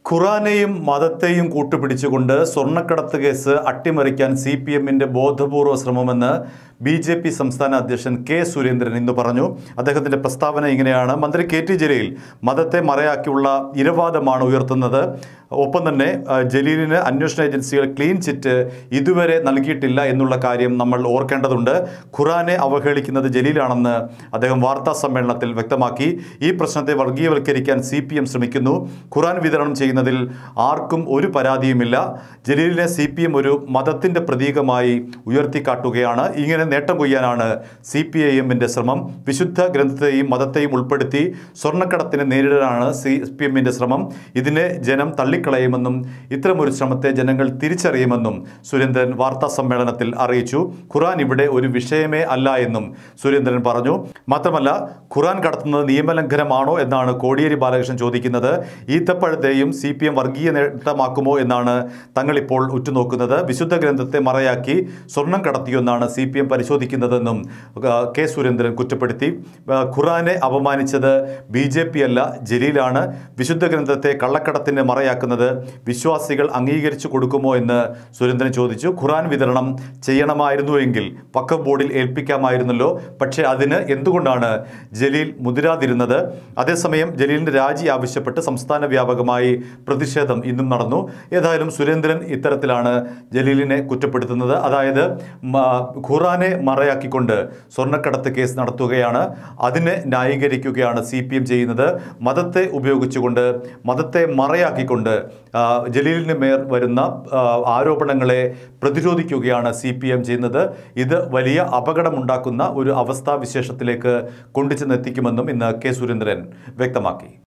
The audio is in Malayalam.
ഖുറാനെയും മതത്തെയും കൂട്ടുപിടിച്ചുകൊണ്ട് സ്വർണ്ണക്കടത്ത് കേസ് അട്ടിമറിക്കാൻ സി പി എമ്മിൻ്റെ ബോധപൂർവ ശ്രമമെന്ന് ബി ജെ പി സംസ്ഥാന അധ്യക്ഷൻ കെ സുരേന്ദ്രൻ ഇന്ന് പറഞ്ഞു അദ്ദേഹത്തിൻ്റെ പ്രസ്താവന ഇങ്ങനെയാണ് മന്ത്രി കെ ടി ജലീൽ മതത്തെ മറയാക്കിയുള്ള ഇരവാദമാണ് ഉയർത്തുന്നത് ഒപ്പം തന്നെ ആ, ജലീലിന് അന്വേഷണ ഏജൻസികൾ ക്ലീൻ ചിറ്റ് ഇതുവരെ നൽകിയിട്ടില്ല എന്നുള്ള കാര്യം നമ്മൾ ഓർക്കേണ്ടതുണ്ട് ഖുറാനെ അവഹേളിക്കുന്നത് ജലീലാണെന്ന് അദ്ദേഹം വാർത്താ സമ്മേളനത്തിൽ വ്യക്തമാക്കി ഈ പ്രശ്നത്തെ വർഗീയവൽക്കരിക്കാൻ സി പി എം ശ്രമിക്കുന്നു ഖുറാൻ വിതരണം ചെയ്യുന്നതിൽ ആർക്കും ഒരു പരാതിയുമില്ല ജലീലിനെ സി പി എം ഒരു മതത്തിൻ്റെ പ്രതീകമായി ഉയർത്തിക്കാട്ടുകയാണ് ഇങ്ങനെ നേട്ടം കൊയ്യാനാണ് സി പി ഐ എമ്മിൻ്റെ ശ്രമം വിശുദ്ധ ഗ്രന്ഥത്തെയും മതത്തെയും ഉൾപ്പെടുത്തി സ്വർണ്ണക്കടത്തിനെ നേരിടാനാണ് സി പി എമ്മിൻ്റെ ശ്രമം ഇതിനെ ജനം തള്ളിക്കളയുമെന്നും ഇത്തരമൊരു ശ്രമത്തെ ജനങ്ങൾ തിരിച്ചറിയുമെന്നും സുരേന്ദ്രൻ വാർത്താ സമ്മേളനത്തിൽ അറിയിച്ചു ഖുറാൻ ഇവിടെ ഒരു വിഷയമേ അല്ല എന്നും സുരേന്ദ്രൻ പറഞ്ഞു മാത്രമല്ല ഖുറാൻ കടത്തുന്നത് നിയമലംഘനമാണോ എന്നാണ് കോടിയേരി ബാലകൃഷ്ണൻ ചോദിക്കുന്നത് ഈത്തപ്പഴത്തെയും സി പി എം വർഗീയ നേട്ടമാക്കുമോ എന്നാണ് തങ്ങളിപ്പോൾ ഉറ്റുനോക്കുന്നത് വിശുദ്ധ ഗ്രന്ഥത്തെ മറയാക്കി സ്വർണം കടത്തിയെന്നാണ് സി പി എം പരിശോധിക്കുന്നതെന്നും ആ, കെ സുരേന്ദ്രൻ കുറ്റപ്പെടുത്തി ആ, ഖുറാനെ അപമാനിച്ചത് ബി ജെ പി അല്ല ജലീലാണ് വിശുദ്ധ ഗ്രന്ഥത്തെ കള്ളക്കടത്തിന് മറയാക്കുന്നത് വിശ്വാസികൾ അംഗീകരിച്ചു കൊടുക്കുമോ എന്ന് സുരേന്ദ്രൻ ചോദിച്ചു ഖുറാൻ വിതരണം ചെയ്യണമായിരുന്നുവെങ്കിൽ വഖഫ് ബോർഡിൽ ഏൽപ്പിക്കാമായിരുന്നല്ലോ പക്ഷേ അതിന് എന്തുകൊണ്ടാണ് ജലീൽ മുതിരാതിരുന്നത് അതേസമയം ജലീലിൻ്റെ രാജി ആവശ്യപ്പെട്ട് സംസ്ഥാന വ്യാപകമായി പ്രതിഷേധം ഇന്നും നടന്നു ഏതായാലും സുരേന്ദ്രൻ ഇത്തരത്തിലാണ് ജലീലിനെ കുറ്റപ്പെടുത്തുന്നത് അതായത് മ- ഖുറാനെ മറയാക്കിക്കൊണ്ട് സ്വർണ്ണക്കടത്ത് കേസ് നടത്തുകയാണ് അതിനെ ന്യായീകരിക്കുകയാണ് സി പി എം ചെയ്യുന്നത് മതത്തെ ഉപയോഗിച്ചുകൊണ്ട് മതത്തെ മറയാക്കിക്കൊണ്ട് ആ, ജലീലിന് മേൽ വരുന്ന ആ, ആരോപണങ്ങളെ പ്രതിരോധിക്കുകയാണ് സി പി എം ചെയ്യുന്നത് ഇത് വലിയ അപകടമുണ്ടാക്കുന്ന ഒരു അവസ്ഥാവിശേഷത്തിലേക്ക് കൊണ്ടുചെന്നെത്തിക്കുമെന്നും ഇന്ന് കെ സുരേന്ദ്രൻ വ്യക്തമാക്കി